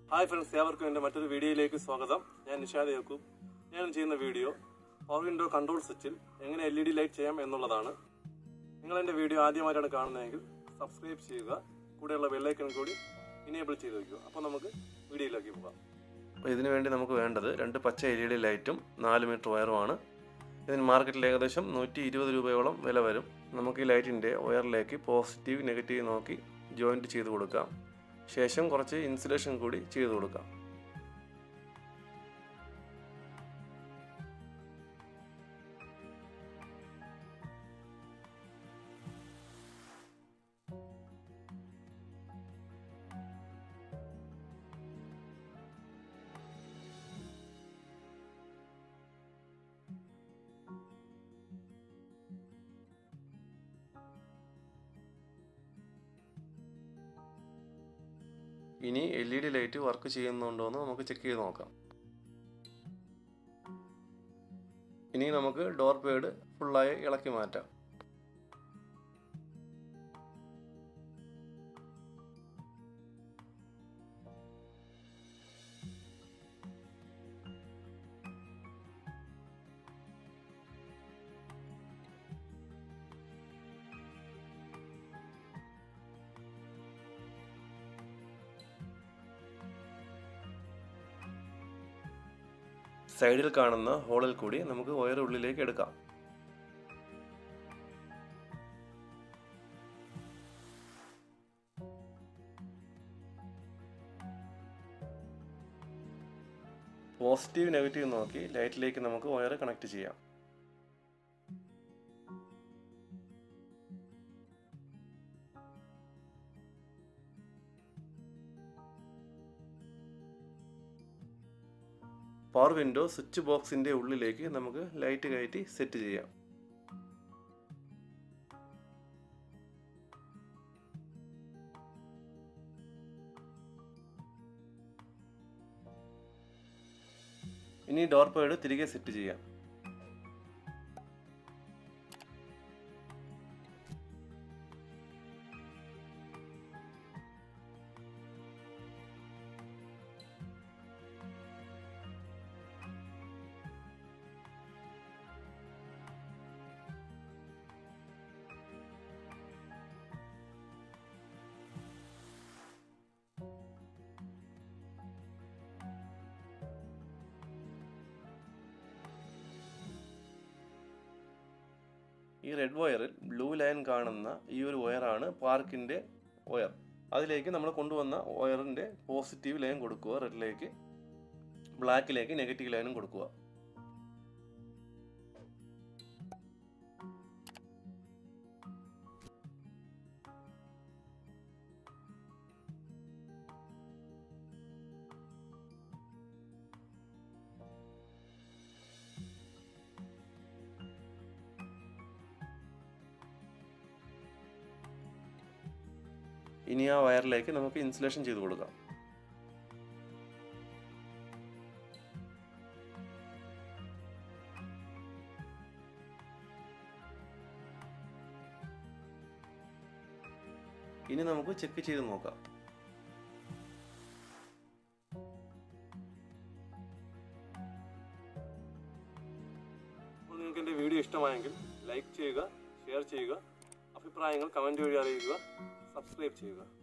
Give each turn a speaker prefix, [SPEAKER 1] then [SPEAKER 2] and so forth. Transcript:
[SPEAKER 1] hi friends ഏവർക്കും എൻ്റെ മറ്റൊരു വീഡിയോയിലേക്ക് സ്വാഗതം ഞാൻ നിഷാദ് യാക്കൂബ് ഞാൻ ചെയ്യുന്ന വീഡിയോ പവർ വിൻഡോ കൺട്രോൾ സ്വിച്ചിൽ എങ്ങനെ എൽ ഇ ഡി ലൈറ്റ് ചെയ്യാം എന്നുള്ളതാണ് നിങ്ങൾ എൻ്റെ വീഡിയോ ആദ്യമായിട്ടാണ് കാണുന്നതെങ്കിൽ സബ്സ്ക്രൈബ് ചെയ്യുക കൂടെയുള്ള ബെല്ലൈക്കൺ കൂടി ഇനേബിൾ ചെയ്ത് വയ്ക്കുക അപ്പോൾ നമുക്ക് വീഡിയോയിലേക്ക് പോകാം അപ്പോൾ ഇതിനു വേണ്ടി നമുക്ക് വേണ്ടത് രണ്ട് പച്ച എൽ ഇ ഡി ലൈറ്റും നാല് മീറ്റർ വയറുമാണ് ഇതിന് മാർക്കറ്റിൽ ഏകദേശം നൂറ്റി ഇരുപത് രൂപയോളം വില വരും നമുക്ക് ഈ ലൈറ്റിൻ്റെ വയറിലേക്ക് പോസിറ്റീവ് നെഗറ്റീവ് നോക്കി ജോയിൻറ്റ് ചെയ്ത് കൊടുക്കാം ശേഷം കുറച്ച് ഇൻസുലേഷൻ കൂടി ചെയ്ത് കൊടുക്കാം ഇനി L E D light work ചെയ്യുന്നുണ്ടോ എന്ന് നമുക്ക് ചെക്ക് ചെയ്ത് നോക്കാം ഇനി നമുക്ക് ഡോർ പേഡ് ഫുള്ളായി ഇളക്കി മാറ്റാം സൈഡിൽ കാണുന്ന ഹോളിൽ കൂടി നമുക്ക് വയർ ഉള്ളിലേക്ക് എടുക്കാം പോസിറ്റീവ് നെഗറ്റീവ് നോക്കി ലൈറ്റിലേക്ക് നമുക്ക് വയർ കണക്ട് ചെയ്യാം പവർ വിൻഡോ സ്വിച്ച് ബോക്സിൻ്റെ ഉള്ളിലേക്ക് നമുക്ക് ലൈറ്റ് കയറ്റി സെറ്റ് ചെയ്യാം ഇനി ഡോർ പേഡ് തിരികെ സെറ്റ് ചെയ്യാം ഈ റെഡ് വയറിൽ ബ്ലൂ ലൈൻ കാണുന്ന ഈ ഒരു വയറാണ് പാർക്കിൻ്റെ വയർ അതിലേക്ക് നമ്മൾ കൊണ്ടുവന്ന വയറിൻ്റെ പോസിറ്റീവ് ലൈൻ കൊടുക്കുക റെഡിലേക്ക് ബ്ലാക്കിലേക്ക് നെഗറ്റീവ് ലൈനും കൊടുക്കുക ഇനി ആ വയറിലേക്ക് നമുക്ക് ഇൻസുലേഷൻ ചെയ്ത് കൊടുക്കാം ഇനി നമുക്ക് ചെക്ക് ചെയ്ത് നോക്കാം അപ്പോൾ നിങ്ങൾക്ക് എൻ്റെ വീഡിയോ ഇഷ്ടമായെങ്കിൽ ലൈക്ക് ചെയ്യുക ഷെയർ ചെയ്യുക അഭിപ്രായങ്ങൾ കമൻറ്റ് വഴി അറിയിക്കുക സബ്സ്ക്രൈബ് ചെയ്യുക